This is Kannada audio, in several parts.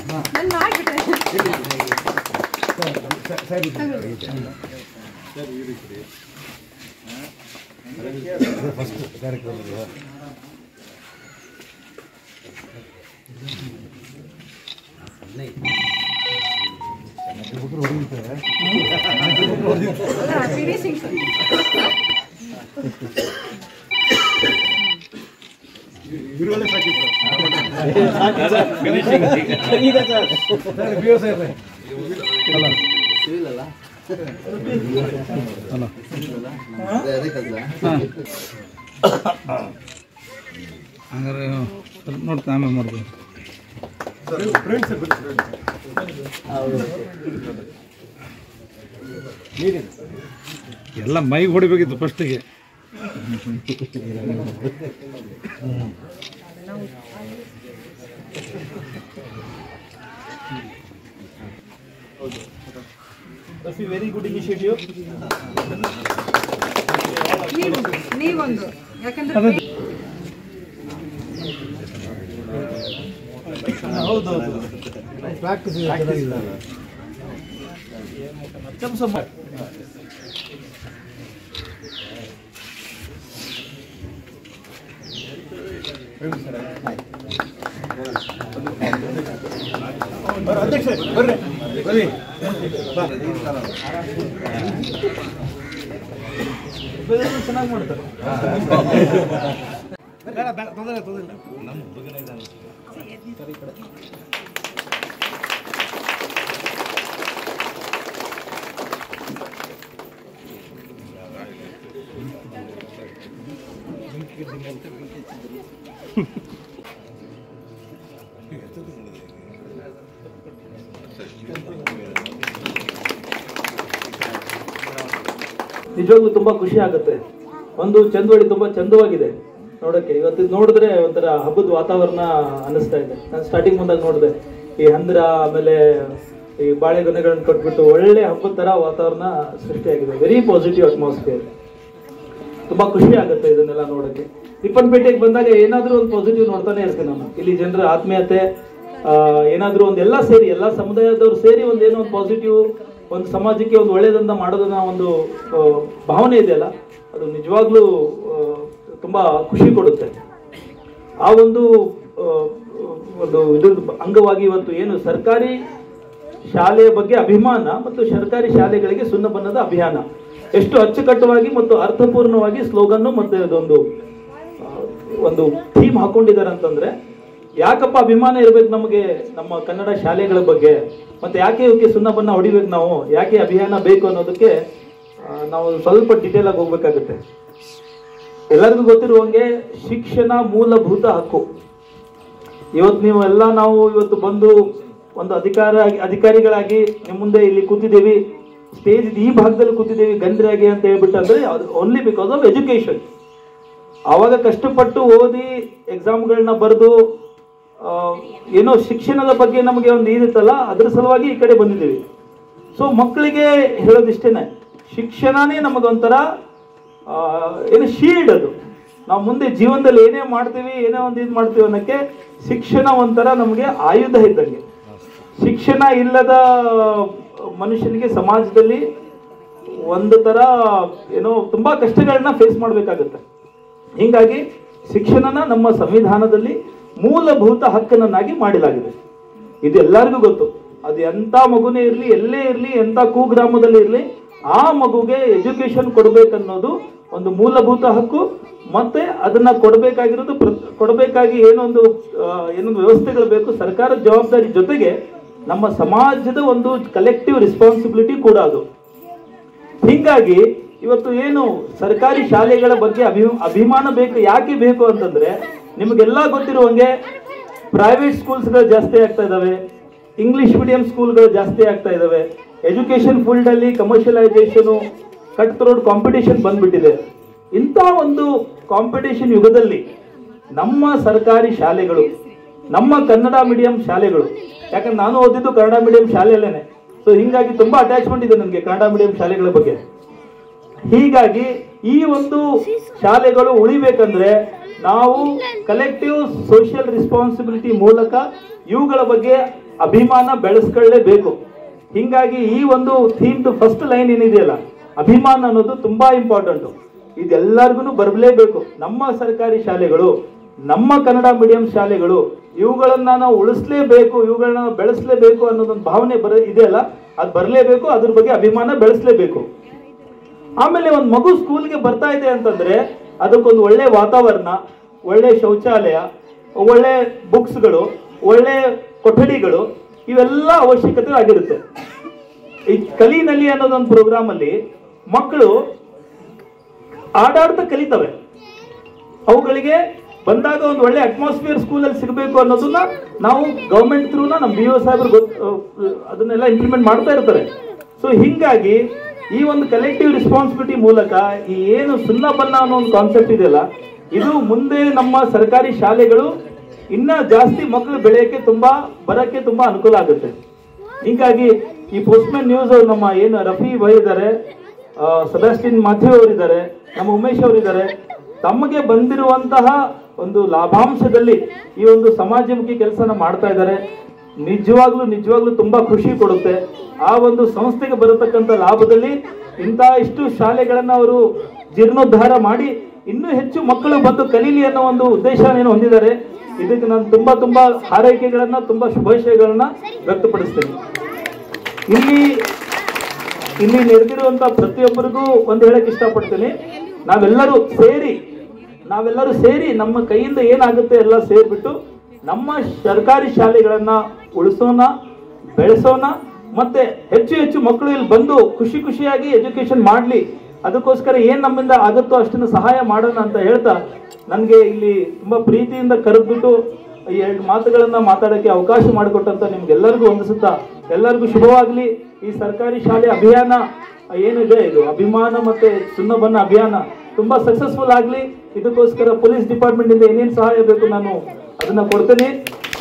ನನ್ನ ಆಗ್ಬಿಟ್ಟೆ ಫಸ್ಟ್ ಕಾರ್ಯಕ್ರಮ ಫಿನಿಶಿಂಗ್ ಸರ್ ಹಂಗಾರೆ ಸ್ವಲ್ಪ ನೋಡ್ತಾ ಆಮೇಲೆ ಮಾಡ್ಬೋದು ಎಲ್ಲ ಮೈಗೆ ಹೊಡಿಬೇಕಿತ್ತು ಫಸ್ಟಿಗೆ ವೆರಿ ಗುಡ್ ಇನಿಷಿಯೇಟಿವ್ ನೀವು ನೀವೊಂದು ಯಾಕಂದ್ರೆ ಹೌದೌದು ಪ್ರಾಕ್ಟೀಸ್ ಇಲ್ಲ ಕೆಲಸ ಮಾಡಿ ಬರ್ರಿ, ಅಧ್ಯಕ್ಷ ಬರ್ರಿ ಬರ್ರಿ ಚೆನ್ನಾಗಿ ಮಾಡ್ತಾರೆ ತೊಂದರೆ ತೊಂದರೆ ನಿಜವಾಗ್ಲೂ ತುಂಬಾ ಖುಷಿ ಆಗುತ್ತೆ ಒಂದು ಚಂದವಳಿ ತುಂಬಾ ಚಂದವಾಗಿದೆ ನೋಡಕ್ಕೆ ಇವತ್ತು ಇದ್ ನೋಡಿದ್ರೆ ಒಂಥರ ಹಬ್ಬದ ವಾತಾವರಣ ಅನ್ನಿಸ್ತಾ ಇದೆ ನಾನು ಸ್ಟಾರ್ಟಿಂಗ್ ಮುಂದಾಗ ನೋಡಿದೆ ಈ ಹಂದ್ರ ಆಮೇಲೆ ಈ ಬಾಳೆಗೊನೆಗಳನ್ನ ಕೊಟ್ಬಿಟ್ಟು ಒಳ್ಳೆ ಹಬ್ಬದ ತರ ವಾತಾವರಣ ಸೃಷ್ಟಿಯಾಗಿದೆ ವೆರಿ ಪಾಸಿಟಿವ್ ಅಟ್ಮಾಸ್ಫಿಯರ್ ತುಂಬಾ ಖುಷಿ ಆಗುತ್ತೆ ಇದನ್ನೆಲ್ಲ ನೋಡಕ್ಕೆ ರಿಪ್ಪನ್ಪೇಟೆಗೆ ಬಂದಾಗ ಏನಾದ್ರೂ ಒಂದು ಪಾಸಿಟಿವ್ ನೋಡ್ತಾನೆ ಇರ್ತೀನಿ ನಾನು ಇಲ್ಲಿ ಜನರ ಆತ್ಮೀಯತೆ ಆ, ಏನಾದ್ರೂ ಒಂದು ಎಲ್ಲ ಸೇರಿ ಎಲ್ಲ ಸಮುದಾಯದವ್ರು ಸೇರಿ ಒಂದು ಏನೋ ಒಂದು ಪಾಸಿಟಿವ್ ಒಂದು ಸಮಾಜಕ್ಕೆ ಒಂದು ಒಳ್ಳೇದಂತ ಮಾಡೋದನ್ನ ಒಂದು ಆ, ಭಾವನೆ ಇದೆಯಲ್ಲ ಅದು ನಿಜವಾಗ್ಲೂ ಆ, ತುಂಬಾ ಖುಷಿ ಕೊಡುತ್ತೆ ಆ ಒಂದು ಆ, ಒಂದು ಇದ್ರ ಅಂಗವಾಗಿ ಇವತ್ತು ಏನು ಸರ್ಕಾರಿ ಶಾಲೆಯ ಬಗ್ಗೆ ಅಭಿಮಾನ ಮತ್ತು ಸರ್ಕಾರಿ ಶಾಲೆಗಳಿಗೆ ಸುಣ್ಣ ಬಣ್ಣದ ಅಭಿಯಾನ ಎಷ್ಟು ಅಚ್ಚುಕಟ್ಟುವಾಗಿ ಮತ್ತು ಅರ್ಥಪೂರ್ಣವಾಗಿ ಸ್ಲೋಗನ್ನು ಮತ್ತು ಅದೊಂದು ಆ, ಒಂದು ಥೀಮ್ ಹಾಕೊಂಡಿದ್ದಾರೆ ಅಂತಂದ್ರೆ ಯಾಕಪ್ಪ ಅಭಿಮಾನ ಇರ್ಬೇಕು ನಮಗೆ ನಮ್ಮ ಕನ್ನಡ ಶಾಲೆಗಳ ಬಗ್ಗೆ ಮತ್ತೆ ಯಾಕೆ ಇವಕ್ಕೆ ಸುಣ್ಣ ಬಣ್ಣ ಹೊಡಿಬೇಕು ನಾವು ಯಾಕೆ ಅಭಿಯಾನ ಬೇಕು ಅನ್ನೋದಕ್ಕೆ ಆ, ನಾವು ಸ್ವಲ್ಪ ಡೀಟೇಲ್ ಆಗಿ ಹೋಗ್ಬೇಕಾಗುತ್ತೆ ಎಲ್ಲರಿಗೂ ಗೊತ್ತಿರುವಂಗೆ ಶಿಕ್ಷಣ ಮೂಲಭೂತ ಹಕ್ಕು ಇವತ್ತು ನೀವು ಎಲ್ಲ ನಾವು ಇವತ್ತು ಬಂದು ಒಂದು ಅಧಿಕಾರ ಅಧಿಕಾರಿಗಳಾಗಿ ನಿಮ್ಮ ಮುಂದೆ ಇಲ್ಲಿ ಕೂತಿದ್ದೀವಿ ಸ್ಟೇಜ್ ಈ ಭಾಗದಲ್ಲಿ ಕೂತಿದ್ದೀವಿ ಗಂಡ್ರಾಗಿ ಅಂತ ಹೇಳ್ಬಿಟ್ಟು ಅಂದ್ರೆ ಓನ್ಲಿ ಬಿಕಾಸ್ ಆಫ್ ಎಜುಕೇಶನ್ ಆವಾಗ ಕಷ್ಟಪಟ್ಟು ಓದಿ ಎಕ್ಸಾಮ್ಗಳನ್ನ ಬರೆದು ಏನೋ ಶಿಕ್ಷಣದ ಬಗ್ಗೆ ನಮಗೆ ಒಂದು ಇರುತ್ತಲ್ಲ ಅದ್ರ ಸಲುವಾಗಿ ಈ ಕಡೆ ಬಂದಿದ್ದೀವಿ ಸೊ ಮಕ್ಕಳಿಗೆ ಹೇಳೋದಿಷ್ಟೇನೆ ಶಿಕ್ಷಣನೇ ನಮಗೊಂಥರ ಆ, ಏನು ಶೀಲ್ಡ್ ಅದು ನಾವು ಮುಂದೆ ಜೀವನದಲ್ಲಿ ಏನೇ ಮಾಡ್ತೀವಿ ಏನೇ ಒಂದು ಇದು ಮಾಡ್ತೀವಿ ಅನ್ನೋಕ್ಕೆ ಶಿಕ್ಷಣ ಒಂಥರ ನಮಗೆ ಆಯುಧ ಇದ್ದಂಗೆ ಶಿಕ್ಷಣ ಇಲ್ಲದ ಮನುಷ್ಯನಿಗೆ ಸಮಾಜದಲ್ಲಿ ಒಂದು ತರ ಏನೋ ತುಂಬಾ ಕಷ್ಟಗಳನ್ನ ಫೇಸ್ ಮಾಡಬೇಕಾಗುತ್ತೆ ಹೀಗಾಗಿ ಶಿಕ್ಷಣನ ನಮ್ಮ ಸಂವಿಧಾನದಲ್ಲಿ ಮೂಲಭೂತ ಹಕ್ಕನನ್ನಾಗಿ ಮಾಡಲಾಗಿದೆ ಇದು ಎಲ್ಲರಿಗೂ ಗೊತ್ತು ಅದು ಎಂತ ಮಗುನೇ ಇರಲಿ ಎಲ್ಲೇ ಇರಲಿ ಎಂತ ಕುಗ್ರಾಮದಲ್ಲಿ ಇರಲಿ ಆ ಮಗುಗೆ ಎಜುಕೇಶನ್ ಕೊಡಬೇಕನ್ನೋದು ಒಂದು ಮೂಲಭೂತ ಹಕ್ಕು ಮತ್ತೆ ಅದನ್ನ ಕೊಡಬೇಕಾಗಿರೋದು ಪ್ರ- ಕೊಡಬೇಕಾಗಿ ಏನೊಂದು ಆ, ಏನೊಂದು ವ್ಯವಸ್ಥೆಗಳು ಬೇಕು ಸರ್ಕಾರದ ಜವಾಬ್ದಾರಿ ಜೊತೆಗೆ ನಮ್ಮ ಸಮಾಜದ ಒಂದು ಕಲೆಕ್ಟಿವ್ ರೆಸ್ಪಾನ್ಸಿಬಿಲಿಟಿ ಕೂಡ ಅದು ಹೀಗಾಗಿ ಇವತ್ತು ಏನು ಸರ್ಕಾರಿ ಶಾಲೆಗಳ ಬಗ್ಗೆ ಅಭಿ ಅಭಿಮಾನ ಬೇಕು ಯಾಕೆ ಬೇಕು ಅಂತಂದ್ರೆ ನಿಮಗೆಲ್ಲ ಗೊತ್ತಿರುವಂಗೆ ಪ್ರೈವೇಟ್ ಸ್ಕೂಲ್ಸ್ಗಳು ಜಾಸ್ತಿ ಆಗ್ತಾ ಇದಾವೆ ಇಂಗ್ಲಿಷ್ ಮೀಡಿಯಂ ಸ್ಕೂಲ್ಗಳು ಜಾಸ್ತಿ ಆಗ್ತಾ ಇದಾವೆ ಎಜುಕೇಶನ್ ಫೀಲ್ಡ್ ಅಲ್ಲಿ ಕಮರ್ಷಿಯಲೈಸೇಷನ್ ಕಟ್ ಥ್ರೋಡ್ ಕಾಂಪಿಟೇಷನ್ ಬಂದ್ಬಿಟ್ಟಿದೆ ಇಂಥ ಒಂದು ಕಾಂಪಿಟೇಷನ್ ಯುಗದಲ್ಲಿ ನಮ್ಮ ಸರ್ಕಾರಿ ಶಾಲೆಗಳು ನಮ್ಮ ಕನ್ನಡ ಮೀಡಿಯಂ ಶಾಲೆಗಳು ಯಾಕಂದ್ರೆ ನಾನು ಓದಿದ್ದು ಕನ್ನಡ ಮೀಡಿಯಂ ಶಾಲೆಯಲ್ಲೇನೆ ಸೊ ಹಿಂಗಾಗಿ ತುಂಬಾ ಅಟ್ಯಾಚ್ಮೆಂಟ್ ಇದೆ ನನಗೆ ಕನ್ನಡ ಮೀಡಿಯಂ ಶಾಲೆಗಳ ಬಗ್ಗೆ ಹೀಗಾಗಿ ಈ ಒಂದು ಶಾಲೆಗಳು ಉಳಿಬೇಕಂದ್ರೆ ನಾವು ಕಲೆಕ್ಟಿವ್ ಸೋಷಿಯಲ್ ರೆಸ್ಪಾನ್ಸಿಬಿಲಿಟಿ ಮೂಲಕ ಇವುಗಳ ಬಗ್ಗೆ ಅಭಿಮಾನ ಬೆಳೆಸ್ಕೊಳ್ಳೇಬೇಕು ಹಿಂಗಾಗಿ ಈ ಒಂದು ಥೀಮ್ದು ಫಸ್ಟ್ ಲೈನ್ ಏನಿದೆಯಲ್ಲ ಅಭಿಮಾನ ಅನ್ನೋದು ತುಂಬಾ ಇಂಪಾರ್ಟೆಂಟ್ ಇದೆಲ್ಲರಿಗೂ ಬರಲೇಬೇಕು ನಮ್ಮ ಸರ್ಕಾರಿ ಶಾಲೆಗಳು ನಮ್ಮ ಕನ್ನಡ ಮೀಡಿಯಂ ಶಾಲೆಗಳು ಇವುಗಳನ್ನ ನಾವು ಉಳಿಸ್ಲೇಬೇಕು ಇವುಗಳನ್ನ ನಾವು ಬೆಳೆಸಲೇಬೇಕು ಅನ್ನೋದೊಂದು ಭಾವನೆ ಬರ ಇದೆಯಲ್ಲ ಅದು ಬರಲೇಬೇಕು ಅದ್ರ ಬಗ್ಗೆ ಅಭಿಮಾನ ಬೆಳೆಸಲೇಬೇಕು ಆಮೇಲೆ ಒಂದು ಮಗು ಸ್ಕೂಲ್ಗೆ ಬರ್ತಾ ಇದೆ ಅಂತಂದ್ರೆ ಅದಕ್ಕೊಂದು ಒಳ್ಳೆ ವಾತಾವರಣ ಒಳ್ಳೆ ಶೌಚಾಲಯ ಒಳ್ಳೆ ಬುಕ್ಸ್ಗಳು ಒಳ್ಳೆ ಕೊಠಡಿಗಳು ಇವೆಲ್ಲ ಅವಶ್ಯಕತೆ ಆಗಿರುತ್ತೆ ಈ ಕಲಿನಲ್ಲಿ ಅನ್ನೋದೊಂದು ಪ್ರೋಗ್ರಾಮ್ ಅಲ್ಲಿ ಮಕ್ಕಳು ಆಡಾಡ್ತಾ ಕಲಿತವೆ ಅವುಗಳಿಗೆ ಬಂದಾಗ ಒಂದು ಒಳ್ಳೆ ಅಟ್ಮಾಸ್ಫಿಯರ್ ಸ್ಕೂಲಲ್ಲಿ ಸಿಗಬೇಕು ಅನ್ನೋದನ್ನ ನಾವು ಗೌರ್ಮೆಂಟ್ ಥ್ರೂನ ನಮ್ಮ ಬಿ ಒ ಸಾಹೇಬ್ರು ಗೊತ್ತು ಅದನ್ನೆಲ್ಲ ಇಂಪ್ಲಿಮೆಂಟ್ ಮಾಡ್ತಾ ಇರ್ತಾರೆ ಸೊ ಹಿಂಗಾಗಿ ಈ ಒಂದು ಕಲೆಕ್ಟಿವ್ ರೆಸ್ಪಾನ್ಸಿಬಿಲಿಟಿ ಮೂಲಕ ಈ ಏನು ಸುಣ್ಣ ಬಣ್ಣ ಅನ್ನೋ ಒಂದು ಕಾನ್ಸೆಪ್ಟ್ ಇದೆಯಲ್ಲ ಇದು ಮುಂದೆ ನಮ್ಮ ಸರ್ಕಾರಿ ಶಾಲೆಗಳು ಇನ್ನ ಜಾಸ್ತಿ ಮಕ್ಕಳು ಬೆಳೆಯಕ್ಕೆ ತುಂಬಾ ಬರಕ್ಕೆ ತುಂಬಾ ಅನುಕೂಲ ಆಗುತ್ತೆ ಹೀಗಾಗಿ ಈ ಪೋಸ್ಟ್ಮನ್ ನ್ಯೂಸ್ ಅವ್ರು ನಮ್ಮ ಏನು ರಫಿ ಭೈ ಇದ್ದಾರೆ ಸೆಬಾಸ್ಟಿನ್ ಮಾಥ್ಯೂ ಅವರಿದ್ದಾರೆ ನಮ್ಮ ಉಮೇಶ್ ಅವರಿದ್ದಾರೆ ತಮಗೆ ಬಂದಿರುವಂತಹ ಒಂದು ಲಾಭಾಂಶದಲ್ಲಿ ಈ ಒಂದು ಸಮಾಜಮುಖಿ ಕೆಲಸನ ಮಾಡ್ತಾ ಇದ್ದಾರೆ ನಿಜವಾಗ್ಲೂ ನಿಜವಾಗ್ಲೂ ತುಂಬಾ ಖುಷಿ ಕೊಡುತ್ತೆ ಆ ಒಂದು ಸಂಸ್ಥೆಗೆ ಬರತಕ್ಕಂಥ ಲಾಭದಲ್ಲಿ ಇಂಥ ಇಷ್ಟು ಶಾಲೆಗಳನ್ನ ಅವರು ಜೀರ್ಣೋದ್ಧಾರ ಮಾಡಿ ಇನ್ನೂ ಹೆಚ್ಚು ಮಕ್ಕಳು ಬಂದು ಕಲೀಲಿ ಅನ್ನೋ ಒಂದು ಉದ್ದೇಶ ಏನು ಹೊಂದಿದ್ದಾರೆ ಇದಕ್ಕೆ ನಾನು ತುಂಬಾ ತುಂಬಾ ಹಾರೈಕೆಗಳನ್ನ ತುಂಬಾ ಶುಭಾಶಯಗಳನ್ನ ವ್ಯಕ್ತಪಡಿಸ್ತೇನೆ ಇಲ್ಲಿ ಇಲ್ಲಿ ನೆರೆದಿರುವಂತ ಪ್ರತಿಯೊಬ್ಬರಿಗೂ ಒಂದು ಹೇಳಕ್ ಇಷ್ಟಪಡ್ತೀನಿ ನಾವೆಲ್ಲರೂ ಸೇರಿ ನಾವೆಲ್ಲರೂ ಸೇರಿ ನಮ್ಮ ಕೈಯಿಂದ ಏನಾಗುತ್ತೆ ಎಲ್ಲ ಸೇರ್ಬಿಟ್ಟು ನಮ್ಮ ಸರ್ಕಾರಿ ಶಾಲೆಗಳನ್ನ ಉಳಿಸೋಣ ಬೆಳೆಸೋಣ ಮತ್ತೆ ಹೆಚ್ಚು ಹೆಚ್ಚು ಮಕ್ಕಳು ಇಲ್ಲಿ ಬಂದು ಖುಷಿ ಖುಷಿಯಾಗಿ ಎಜುಕೇಶನ್ ಮಾಡ್ಲಿ ಅದಕ್ಕೋಸ್ಕರ ಏನ್ ನಮ್ಮಿಂದ ಆಗುತ್ತೋ ಅಷ್ಟನ್ನು ಸಹಾಯ ಮಾಡೋಣ ಅಂತ ಹೇಳ್ತಾ ನನಗೆ ಇಲ್ಲಿ ತುಂಬಾ ಪ್ರೀತಿಯಿಂದ ಕರೆದ್ಬಿಟ್ಟು ಈ ಎರಡು ಮಾತುಗಳನ್ನ ಮಾತಾಡಕ್ಕೆ ಅವಕಾಶ ಮಾಡಿಕೊಟ್ಟಂತ ನಿಮ್ಗೆಲ್ಲರಿಗೂ ಹೊಂದಿಸುತ್ತಾ ಎಲ್ಲರಿಗೂ ಶುಭವಾಗ್ಲಿ ಈ ಸರ್ಕಾರಿ ಶಾಲೆ ಅಭಿಯಾನ ಏನಿದೆ ಇದು ಅಭಿಮಾನ ಮತ್ತೆ ಸುಣ್ಣ ಬಣ್ಣ ಅಭಿಯಾನ ತುಂಬಾ ಸಕ್ಸಸ್ಫುಲ್ ಆಗ್ಲಿ ಇದಕ್ಕೋಸ್ಕರ ಪೊಲೀಸ್ ಡಿಪಾರ್ಟ್ಮೆಂಟ್ ಇಂದ ಏನೇನು ಸಹಾಯ ಬೇಕು ನಾನು ಅದನ್ನ ಕೊಡ್ತೇನೆ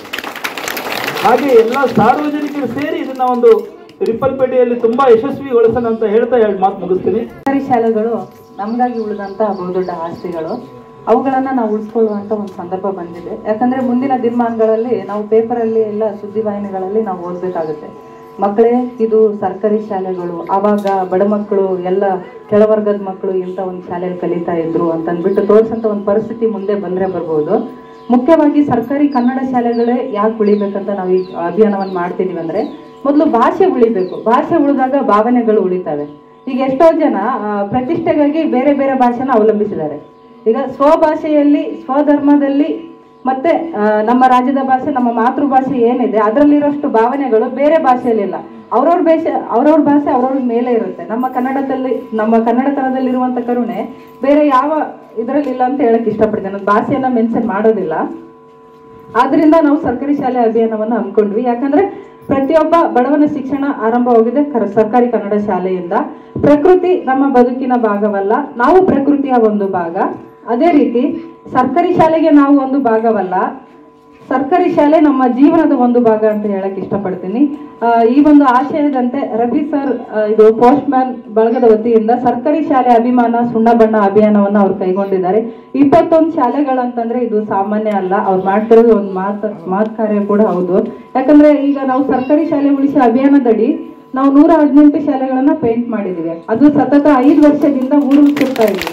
ಹಾಗೆ ಎಲ್ಲ ಸಾರ್ವಜನಿಕರು ಸೇರಿ ಇದನ್ನ ಒಂದು ರಿಪ್ಪಲ್ಪೇಟೆಯಲ್ಲಿ ತುಂಬಾ ಯಶಸ್ವಿಗೊಳಿಸೋಣ ಅಂತ ಹೇಳ್ತಾ ಎರಡು ಮಾತು ಮುಗಿಸ್ತೀನಿ ಸರ್ಕಾರಿ ಶಾಲೆಗಳು ನಮಗಾಗಿ ಉಳಿದಂತ ಬಹುದೊಡ್ಡ ಆಸ್ತಿಗಳು ಅವುಗಳನ್ನ ನಾವು ಉಳಿಸ್ಕೊಳ್ಳುವಂತ ಒಂದು ಸಂದರ್ಭ ಬಂದಿದೆ ಯಾಕಂದ್ರೆ ಮುಂದಿನ ದಿನಮಾನಗಳಲ್ಲಿ ನಾವು ಪೇಪರಲ್ಲಿ ಎಲ್ಲ ಸುದ್ದಿವಾಹಿನಿಗಳಲ್ಲಿ ನಾವು ಓದ್ಬೇಕಾಗುತ್ತೆ ಮಕ್ಕಳೇ ಇದು ಸರ್ಕಾರಿ ಶಾಲೆಗಳು ಆವಾಗ ಬಡ ಮಕ್ಕಳು ಎಲ್ಲ ಕೆಳವರ್ಗದ ಮಕ್ಕಳು ಇಂಥ ಒಂದು ಶಾಲೆಯಲ್ಲಿ ಕಲಿತಾ ಇದ್ರು ಅಂತ ಅಂದ್ಬಿಟ್ಟು ತೋರಿಸಂತ ಒಂದು ಪರಿಸ್ಥಿತಿ ಮುಂದೆ ಬಂದ್ರೆ ಬರ್ಬೋದು ಮುಖ್ಯವಾಗಿ ಸರ್ಕಾರಿ ಕನ್ನಡ ಶಾಲೆಗಳೇ ಯಾಕೆ ಉಳಿಬೇಕಂತ ನಾವು ಈ ಅಭಿಯಾನವನ್ನು ಮಾಡ್ತಿದೀವಿ ಅಂದ್ರೆ ಮೊದಲು ಭಾಷೆ ಉಳಿಬೇಕು ಭಾಷೆ ಉಳಿದಾಗ ಭಾವನೆಗಳು ಉಳಿತವೆ ಈಗ ಎಷ್ಟೋ ಜನ ಆ, ಪ್ರತಿಷ್ಠೆಗಾಗಿ ಬೇರೆ ಬೇರೆ ಭಾಷೆನ ಅವಲಂಬಿಸಿದ್ದಾರೆ ಈಗ ಸ್ವಭಾಷೆಯಲ್ಲಿ ಸ್ವಧರ್ಮದಲ್ಲಿ ಮತ್ತೆ ಆ, ನಮ್ಮ ರಾಜ್ಯದ ಭಾಷೆ ನಮ್ಮ ಮಾತೃಭಾಷೆ ಏನಿದೆ ಅದರಲ್ಲಿರೋಷ್ಟು ಭಾವನೆಗಳು ಬೇರೆ ಭಾಷೆಯಲ್ಲಿಲ್ಲ ಅವ್ರವ್ರ ಭಾಷೆ ಅವ್ರವ್ರ ಭಾಷೆ ಅವ್ರವ್ರ ಮೇಲೆ ಇರುತ್ತೆ ನಮ್ಮ ಕನ್ನಡದಲ್ಲಿ ನಮ್ಮ ಕನ್ನಡತನದಲ್ಲಿರುವಂತ ಕರುಣೆ ಬೇರೆ ಯಾವ ಇದರಲ್ಲಿ ಇಲ್ಲ ಅಂತ ಹೇಳಕ್ ಇಷ್ಟಪಡ್ತೇನೆ ನಾನು ಭಾಷೆಯನ್ನ ಮೆನ್ಷನ್ ಮಾಡೋದಿಲ್ಲ ಆದ್ರಿಂದ ನಾವು ಸರ್ಕಾರಿ ಶಾಲೆ ಅಭಿಯಾನವನ್ನು ಹಮ್ಮಿಕೊಂಡ್ವಿ ಯಾಕಂದ್ರೆ ಪ್ರತಿಯೊಬ್ಬ ಬಡವನ ಶಿಕ್ಷಣ ಆರಂಭವಾಗಿದೆ ಕರ- ಸರ್ಕಾರಿ ಕನ್ನಡ ಶಾಲೆಯಿಂದ ಪ್ರಕೃತಿ ನಮ್ಮ ಬದುಕಿನ ಭಾಗವಲ್ಲ ನಾವು ಪ್ರಕೃತಿಯ ಒಂದು ಭಾಗ ಅದೇ ರೀತಿ ಸರ್ಕಾರಿ ಶಾಲೆಗೆ ನಾವು ಒಂದು ಭಾಗವಲ್ಲ ಸರ್ಕಾರಿ ಶಾಲೆ ನಮ್ಮ ಜೀವನದ ಒಂದು ಭಾಗ ಅಂತ ಹೇಳಕ್ ಇಷ್ಟಪಡ್ತೀನಿ ಆ, ಈ ಒಂದು ಆಶಯದಂತೆ ರವಿ ಸರ್ ಆ, ಇದು ಪೋಸ್ಟ್ ಮ್ಯಾನ್ ಬಳಗದ ವತಿಯಿಂದ ಸರ್ಕಾರಿ ಶಾಲೆ ಅಭಿಮಾನ ಸುಣ್ಣ ಬಣ್ಣ ಅಭಿಯಾನವನ್ನು ಅವ್ರು ಕೈಗೊಂಡಿದ್ದಾರೆ ಇಪ್ಪತ್ತೊಂದು ಶಾಲೆಗಳಂತಂದ್ರೆ ಇದು ಸಾಮಾನ್ಯ ಅಲ್ಲ ಅವ್ರು ಮಾಡ್ತಿರೋದು ಒಂದು ಮಾತು ಮಾತು ಕಾರ್ಯ ಕೂಡ ಹೌದು ಯಾಕಂದ್ರೆ ಈಗ ನಾವು ಸರ್ಕಾರಿ ಶಾಲೆ ಉಳಿಸಿ ಅಭಿಯಾನದಡಿ ನಾವು ನೂರ ಹದಿನೆಂಟು ಶಾಲೆಗಳನ್ನ ಪೇಂಟ್ ಮಾಡಿದೀವಿ ಅದು ಸತತ ಐದು ವರ್ಷದಿಂದ ಊರು ಸುತ್ತಾ ಇದ್ದೀವಿ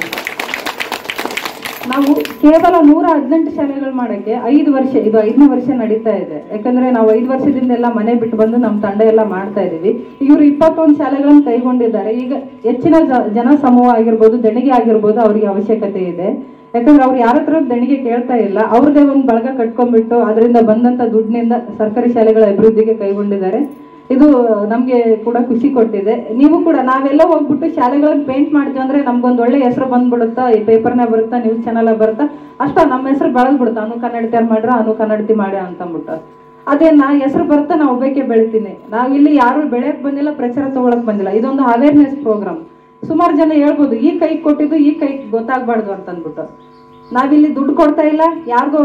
ನಾವು ಕೇವಲ ನೂರ ಹದಿನೆಂಟು ಶಾಲೆಗಳು ಮಾಡಕ್ಕೆ ಐದು ವರ್ಷ ಇದು ಐದನೇ ವರ್ಷ ನಡೀತಾ ಇದೆ ಯಾಕಂದ್ರೆ ನಾವು ಐದು ವರ್ಷದಿಂದ ಎಲ್ಲ ಮನೆ ಬಿಟ್ಟು ಬಂದು ನಮ್ಮ ತಂಡ ಎಲ್ಲ ಮಾಡ್ತಾ ಇದೀವಿ ಇವರು ಇಪ್ಪತ್ತೊಂದು ಶಾಲೆಗಳನ್ನು ಕೈಗೊಂಡಿದ್ದಾರೆ ಈಗ ಹೆಚ್ಚಿನ ಜ- ಜನ ಸಮೂಹ ಆಗಿರ್ಬೋದು ದೇಣಿಗೆ ಆಗಿರ್ಬೋದು ಅವರಿಗೆ ಅವಶ್ಯಕತೆ ಇದೆ ಯಾಕಂದ್ರೆ ಅವ್ರು ಯಾರ ಹತ್ರ ದೇಣಿಗೆ ಕೇಳ್ತಾ ಇಲ್ಲ ಅವ್ರದೇ ಒಂದು ಬಳಗ ಕಟ್ಕೊಂಡ್ಬಿಟ್ಟು ಅದರಿಂದ ಬಂದಂತ ದುಡ್ಡಿನಿಂದ ಸರ್ಕಾರಿ ಶಾಲೆಗಳ ಅಭಿವೃದ್ಧಿಗೆ ಕೈಗೊಂಡಿದ್ದಾರೆ ಇದು ನಮ್ಗೆ ಕೂಡ ಖುಷಿ ಕೊಟ್ಟಿದೆ ನೀವು ಕೂಡ ನಾವೆಲ್ಲ ಹೋಗ್ಬಿಟ್ಟು ಶಾಲೆಗಳನ್ನ ಪೇಂಟ್ ಮಾಡ್ತೀವಿ ಅಂದ್ರೆ ನಮ್ಗೊಂದು ಒಳ್ಳೆ ಹೆಸರು ಬಂದ್ಬಿಡುತ್ತಾ ಈ ಪೇಪರ್ನ ಬರುತ್ತಾ ನ್ಯೂಸ್ ಚಾನಲ್ ಬರುತ್ತಾ ಅಷ್ಟ ನಮ್ಮ ಹೆಸರು ಬೆಳೆದ್ ಬಿಡುತ್ತಾ ಅನು ಕನ್ನಡತಿಯರ್ ಮಾಡ್ರ ಅನು ಕನ್ನಡತಿ ಮಾಡಿ ಅಂತಂದ್ಬಿಟ್ಟು ಅದೇ ನಾ ಹೆಸರು ಬರುತ್ತಾ ನಾ ಒಬ್ಬಕ್ಕೆ ಬೆಳಿತೀನಿ ನಾವ್ ಇಲ್ಲಿ ಯಾರು ಬೆಳೆಯಕ್ ಬಂದಿಲ್ಲ ಪ್ರಚಾರ ತಗೊಳಕ್ ಬಂದಿಲ್ಲ ಇದೊಂದು ಅವೇರ್ನೆಸ್ ಪ್ರೋಗ್ರಾಮ್ ಸುಮಾರು ಜನ ಹೇಳ್ಬೋದು ಈ ಕೈ ಕೊಟ್ಟಿದ್ದು ಈ ಕೈ ಗೊತ್ತಾಗ್ಬಾರ್ದು ಅಂತ ಅಂದ್ಬಿಟ್ಟು ನಾವಿಲ್ಲಿ ದುಡ್ಡು ಕೊಡ್ತಾ ಇಲ್ಲ ಯಾರಿಗೋ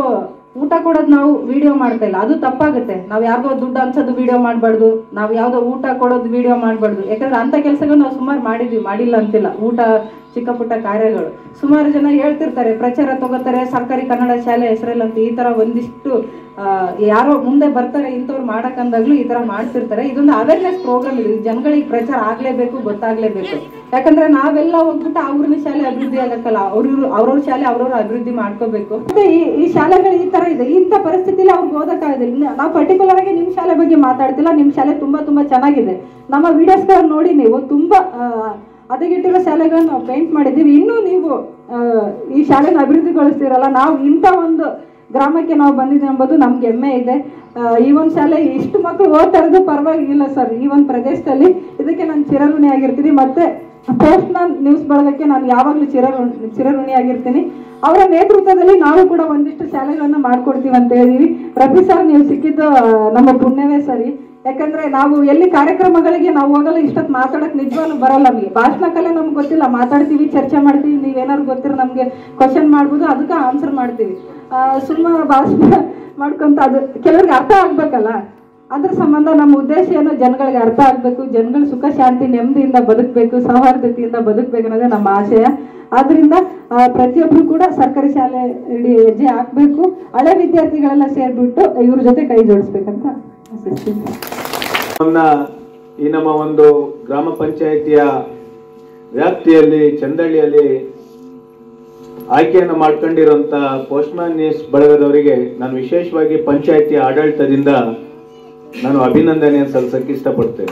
ಊಟ ಕೊಡೋದು ನಾವು ವಿಡಿಯೋ ಮಾಡ್ತಾ ಇಲ್ಲ ಅದು ತಪ್ಪಾಗುತ್ತೆ ನಾವು ಯಾರಿಗೋ ದುಡ್ಡು ಅನ್ಸೋದು ವಿಡಿಯೋ ಮಾಡಬಾರ್ದು ನಾವು ಯಾವ್ದೋ ಊಟ ಕೊಡೋದು ವಿಡಿಯೋ ಮಾಡಬಾರ್ದು ಯಾಕಂದ್ರೆ ಅಂತ ಕೆಲಸಗಳು ನಾವು ಸುಮಾರು ಮಾಡಿದ್ವಿ ಮಾಡಿಲ್ಲ ಅಂತಿಲ್ಲ ಊಟ ಚಿಕ್ಕ ಪುಟ್ಟ ಕಾರ್ಯಗಳು ಸುಮಾರು ಜನ ಹೇಳ್ತಿರ್ತಾರೆ ಪ್ರಚಾರ ತಗೋತಾರೆ ಸರ್ಕಾರಿ ಕನ್ನಡ ಶಾಲೆ ಹೆಸರಲ್ಲಂತ ಈ ತರ ಒಂದಿಷ್ಟು ಆ, ಯಾರೋ ಮುಂದೆ ಬರ್ತಾರೆ ಇಂಥವ್ರು ಮಾಡಕ್ಕಂದಾಗ್ಲೂ ಈ ತರ ಮಾಡ್ತಿರ್ತಾರೆ ಇದೊಂದು ಅವೇರ್ನೆಸ್ ಪ್ರೋಗ್ರಾಮ್ ಇದೆ ಇದು ಜನಗಳಿಗೆ ಪ್ರಚಾರ ಆಗ್ಲೇಬೇಕು ಗೊತ್ತಾಗ್ಲೇಬೇಕು ಯಾಕಂದ್ರೆ ನಾವೆಲ್ಲ ಹೋಗ್ಬಿಟ್ಟು ಅವ್ರನ್ನ ಶಾಲೆ ಅಭಿವೃದ್ಧಿ ಆಗಕ್ಕಲ್ಲ ಅವ್ರವ್ರ ಅವ್ರವ್ರ ಶಾಲೆ ಅವ್ರವ್ರ ಅಭಿವೃದ್ಧಿ ಮಾಡ್ಕೋಬೇಕು ಮತ್ತೆ ಈ ಈ ಶಾಲೆಗಳು ಈ ತರ ಇದೆ ಇಂಥ ಪರಿಸ್ಥಿತಿಲಿ ಅವ್ರಿಗೆ ಓದಕ್ಕಾಗೋದಿಲ್ಲ ನಾವು ಪರ್ಟಿಕ್ಯುಲರ್ ಆಗಿ ನಿಮ್ ಶಾಲೆ ಬಗ್ಗೆ ಮಾತಾಡ್ತಿಲ್ಲ ನಿಮ್ ಶಾಲೆ ತುಂಬಾ ತುಂಬಾ ಚೆನ್ನಾಗಿದೆ ನಮ್ಮ ವಿಡಿಯೋಸ್ಗಳನ್ನ ನೋಡಿ ನೀವು ತುಂಬಾ ಆ, ಹದಗೆಟ್ಟಿರೋ ಶಾಲೆಗಳನ್ನ ನಾವು ಪೇಂಟ್ ಮಾಡಿದ್ದೀವಿ ಇನ್ನೂ ನೀವು ಆ, ಈ ಶಾಲೆನ ಅಭಿವೃದ್ಧಿಗೊಳಿಸ್ತೀರಲ್ಲ ನಾವು ಇಂಥ ಒಂದು ಗ್ರಾಮಕ್ಕೆ ನಾವು ಬಂದಿದ್ದೀವಿ ಎಂಬುದು ನಮ್ಗೆ ಹೆಮ್ಮೆ ಇದೆ ಆ, ಈ ಒಂದು ಶಾಲೆ ಇಷ್ಟು ಮಕ್ಕಳು ಓದ್ತಾ ಇರೋದು ಪರವಾಗಿಲ್ಲ ಸರ್ ಈ ಒಂದು ಪ್ರದೇಶದಲ್ಲಿ ಇದಕ್ಕೆ ನಾನು ಚಿರಋಣಿ ಆಗಿರ್ತೀನಿ ಮತ್ತೆ ಪೋಸ್ಟ್ ಮ್ಯಾನ್ ನ್ಯೂಸ್ ಬಳಗಕ್ಕೆ ನಾನು ಯಾವಾಗಲೂ ಚಿರಋಣಿ ಚಿರಋಣಿ ಆಗಿರ್ತೀನಿ ಅವರ ನೇತೃತ್ವದಲ್ಲಿ ನಾವು ಕೂಡ ಒಂದಿಷ್ಟು ಶಾಲೆಗಳನ್ನ ಮಾಡ್ಕೊಡ್ತೀವಿ ಅಂತ ಹೇಳಿದೀವಿ ರಫಿ ಸರ್ ನೀವು ಸಿಕ್ಕಿದ್ದು ಆ, ನಮ್ಮ ಪುಣ್ಯವೇ ಸರಿ ಯಾಕಂದ್ರೆ ನಾವು ಎಲ್ಲಿ ಕಾರ್ಯಕ್ರಮಗಳಿಗೆ ನಾವು ಹೋಗಲ್ಲ ಇಷ್ಟೊತ್ತು ಮಾತಾಡಕ್ ನಿಜವಾಗ್ಲೂ ಬರಲ್ಲ ನಮಗೆ ಭಾಷಣ ಕಲೆ ನಮ್ಗೆ ಗೊತ್ತಿಲ್ಲ ಮಾತಾಡ್ತೀವಿ ಚರ್ಚೆ ಮಾಡ್ತೀವಿ ನೀವೇನಾದ್ರು ಗೊತ್ತಿರೋ ನಮಗೆ ಕ್ವಶನ್ ಮಾಡ್ಬೋದು ಅದಕ್ಕೆ ಆನ್ಸರ್ ಮಾಡ್ತೀವಿ ಸುಮ್ಮ ಭಾಷಣ ಮಾಡ್ಕೊಂತ ಅದು ಕೆಲವ್ರಿಗೆ ಅರ್ಥ ಆಗ್ಬೇಕಲ್ಲ ಅದ್ರ ಸಂಬಂಧ ನಮ್ಮ ಉದ್ದೇಶ ಏನು ಜನಗಳಿಗೆ ಅರ್ಥ ಆಗ್ಬೇಕು ಜನಗಳು ಸುಖ ಶಾಂತಿ ನೆಮ್ಮದಿಯಿಂದ ಬದುಕಬೇಕು ಸೌಹಾರ್ದತೆಯಿಂದ ಬದುಕಬೇಕು ಅನ್ನೋದೇ ನಮ್ಮ ಆಶಯ ಆದ್ರಿಂದ ಆ, ಪ್ರತಿಯೊಬ್ರು ಕೂಡ ಸರ್ಕಾರಿ ಶಾಲೆ ಇಡೀ ಹೆಜ್ಜೆ ಹಾಕ್ಬೇಕು ಹಳೆ ವಿದ್ಯಾರ್ಥಿಗಳೆಲ್ಲ ಸೇರ್ಬಿಟ್ಟು ಇವ್ರ ಜೊತೆ ಕೈ ಜೋಡಿಸ್ಬೇಕಂತ ಆಶಿಸ್ತೀನಿ ಅವನ್ನ ಈ ನಮ್ಮ ಒಂದು ಗ್ರಾಮ ಪಂಚಾಯಿತಿಯ ವ್ಯಾಪ್ತಿಯಲ್ಲಿ ಚಂದಳ್ಳಿಯಲ್ಲಿ ಆಯ್ಕೆಯನ್ನು ಮಾಡ್ಕೊಂಡಿರುವಂತ ಪೋಸ್ಟ್ಮ್ಯಾನ್ ನ್ಯೂಸ್ ಬಳಗದವರಿಗೆ ನಾನು ವಿಶೇಷವಾಗಿ ಪಂಚಾಯಿತಿ ಆಡಳಿತದಿಂದ ನಾನು ಅಭಿನಂದನೆಯನ್ನು ಸಲ್ಲಿಸಕ್ಕೆ ಇಷ್ಟಪಡ್ತೇನೆ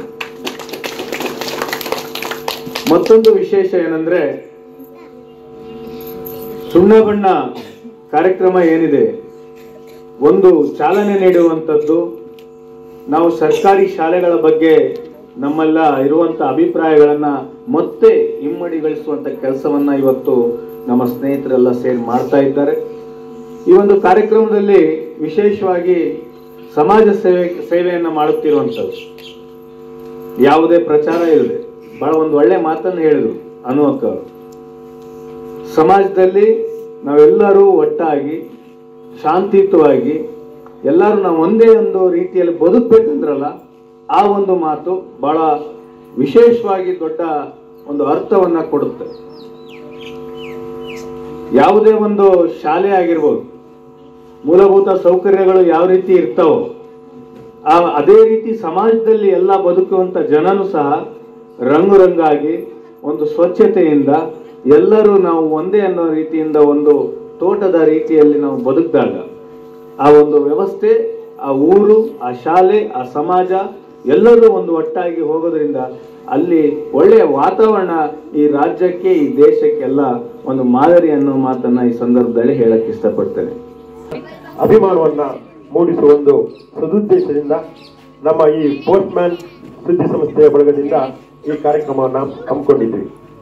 ಮತ್ತೊಂದು ವಿಶೇಷ ಏನಂದ್ರೆ ಸುಣ್ಣ ಬಣ್ಣ ಕಾರ್ಯಕ್ರಮ ಏನಿದೆ ಒಂದು ಚಾಲನೆ ನೀಡುವಂಥದ್ದು ನಾವು ಸರ್ಕಾರಿ ಶಾಲೆಗಳ ಬಗ್ಗೆ ನಮ್ಮೆಲ್ಲ ಇರುವಂತ ಅಭಿಪ್ರಾಯಗಳನ್ನ ಮತ್ತೆ ಇಮ್ಮಡಿಗೊಳಿಸುವಂತ ಕೆಲಸವನ್ನ ಇವತ್ತು ನಮ್ಮ ಸ್ನೇಹಿತರೆಲ್ಲ ಸೇರಿ ಮಾಡ್ತಾ ಇದ್ದಾರೆ ಈ ಒಂದು ಕಾರ್ಯಕ್ರಮದಲ್ಲಿ ವಿಶೇಷವಾಗಿ ಸಮಾಜ ಸೇವೆ ಸೇವೆಯನ್ನ ಮಾಡುತ್ತಿರುವಂಥದ್ದು ಯಾವುದೇ ಪ್ರಚಾರ ಇಲ್ಲದೆ ಬಹಳ ಒಂದು ಒಳ್ಳೆ ಮಾತನ್ನು ಹೇಳಿದ್ರು ಅನುವಕ್ಕ ಅವರು ಸಮಾಜದಲ್ಲಿ ನಾವೆಲ್ಲರೂ ಒಟ್ಟಾಗಿ ಶಾಂತಿಯುತವಾಗಿ ಎಲ್ಲರೂ ನಾವು ಒಂದೇ ಒಂದು ರೀತಿಯಲ್ಲಿ ಬದುಕಬೇಕಂದ್ರಲ್ಲ ಆ ಒಂದು ಮಾತು ಬಹಳ ವಿಶೇಷವಾಗಿ ದೊಡ್ಡ ಒಂದು ಅರ್ಥವನ್ನ ಕೊಡುತ್ತೆ ಯಾವುದೇ ಒಂದು ಶಾಲೆ ಆಗಿರ್ಬೋದು ಮೂಲಭೂತ ಸೌಕರ್ಯಗಳು ಯಾವ ರೀತಿ ಇರ್ತಾವೋ ಆ ಅದೇ ರೀತಿ ಸಮಾಜದಲ್ಲಿ ಎಲ್ಲ ಬದುಕುವಂತ ಜನನು ಸಹ ರಂಗು ರಂಗಾಗಿ ಒಂದು ಸ್ವಚ್ಛತೆಯಿಂದ ಎಲ್ಲರೂ ನಾವು ಒಂದೇ ಅನ್ನೋ ರೀತಿಯಿಂದ ಒಂದು ತೋಟದ ರೀತಿಯಲ್ಲಿ ನಾವು ಬದುಕಿದಾಗ ಆ ಒಂದು ವ್ಯವಸ್ಥೆ ಆ ಊರು ಆ ಶಾಲೆ ಆ ಸಮಾಜ ಎಲ್ಲರೂ ಒಂದು ಒಟ್ಟಾಗಿ ಹೋಗೋದ್ರಿಂದ ಅಲ್ಲಿ ಒಳ್ಳೆಯ ವಾತಾವರಣ ಈ ರಾಜ್ಯಕ್ಕೆ ಈ ದೇಶಕ್ಕೆಲ್ಲ ಒಂದು ಮಾದರಿ ಅನ್ನೋ ಮಾತನ್ನ ಈ ಸಂದರ್ಭದಲ್ಲಿ ಹೇಳಕ್ ಇಷ್ಟಪಡ್ತೇನೆ ಅಭಿಮಾನವನ್ನ ಮೂಡಿಸುವ ಒಂದು ಸದುದ್ದೇಶದಿಂದ ನಮ್ಮ ಈ ಪೋಸ್ಟ್ ಮ್ಯಾನ್ ಸುದ್ದಿ ಸಂಸ್ಥೆಯ ಬಳಗದಿಂದ ಈ ಕಾರ್ಯಕ್ರಮವನ್ನು ಹಮ್ಮಿಕೊಂಡಿದ್ವಿ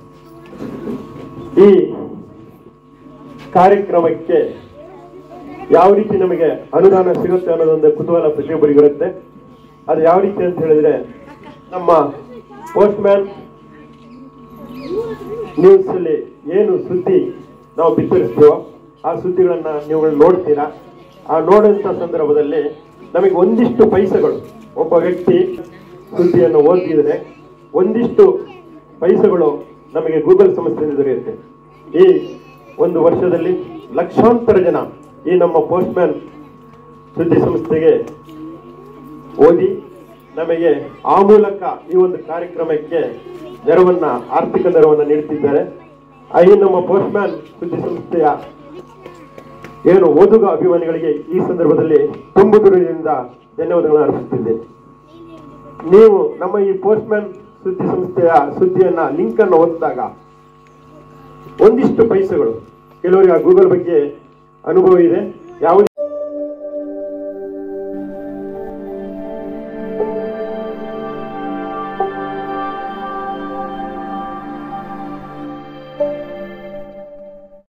ಈ ಕಾರ್ಯಕ್ರಮಕ್ಕೆ ಯಾವ ರೀತಿ ನಮಗೆ ಅನುದಾನ ಸಿಗುತ್ತೆ ಅನ್ನೋದೊಂದು ಕುತೂಹಲ ಪ್ರತಿಯೊಬ್ಬರಿಗೂ ಇರುತ್ತೆ ಅದು ಯಾವ ರೀತಿ ಅಂತ ಹೇಳಿದ್ರೆ ನಮ್ಮ ಪೋಸ್ಟ್ ಮ್ಯಾನ್ ನ್ಯೂಸ್ ಅಲ್ಲಿ ಏನು ಸುದ್ದಿ ನಾವು ಬಿತ್ತರಿಸ್ತೀವೋ ಆ ಸುದ್ದಿಗಳನ್ನ ನೀವು ನೋಡ್ತೀರಾ ಆ ನೋಡುವಂತ ಸಂದರ್ಭದಲ್ಲಿ ನಮಗೆ ಒಂದಿಷ್ಟು ಪೈಸೆಗಳು ಒಬ್ಬ ವ್ಯಕ್ತಿ ಸುದ್ದಿಯನ್ನು ಓದಿದ್ರೆ ಒಂದಿಷ್ಟು ಪೈಸೆಗಳು ನಮಗೆ ಗೂಗಲ್ ಸಂಸ್ಥೆಯಿಂದ ದೊರೆಯುತ್ತೆ ಈ ಒಂದು ವರ್ಷದಲ್ಲಿ ಲಕ್ಷಾಂತರ ಜನ ಈ ನಮ್ಮ ಪೋಸ್ಟ್ ಮ್ಯಾನ್ ಸುದ್ದಿ ಸಂಸ್ಥೆಗೆ ಓದಿ ನಮಗೆ ಆ ಮೂಲಕ ಈ ಒಂದು ಕಾರ್ಯಕ್ರಮಕ್ಕೆ ನೆರವನ್ನ ಆರ್ಥಿಕ ನೆರವನ್ನ ನೀಡುತ್ತಿದ್ದಾರೆ ಆ ಈ ನಮ್ಮ ಪೋಸ್ಟ್ ಮ್ಯಾನ್ ಸುದ್ದಿ ಸಂಸ್ಥೆಯ ಏನು ಓದುಗ ಅಭಿಮಾನಿಗಳಿಗೆ ಈ ಸಂದರ್ಭದಲ್ಲಿ ತುಂಬು ದೂರದಿಂದ ಧನ್ಯವಾದಗಳನ್ನು ಅರ್ಪಿಸುತ್ತಿದ್ದೇನೆ ನೀವು ನಮ್ಮ ಈ ಪೋಸ್ಟ್ ಮ್ಯಾನ್ ಸುದ್ದಿ ಸಂಸ್ಥೆಯ ಸುದ್ದಿಯನ್ನ ಲಿಂಕ್ ಅನ್ನು ಓದಿದಾಗ ಒಂದಿಷ್ಟು ಪೈಸೆಗಳು ಕೆಲವರಿಗೆ ಆ ಗೂಗಲ್ ಬಗ್ಗೆ ಅನುಭವ ಇದೆ ಯಾವುದೇ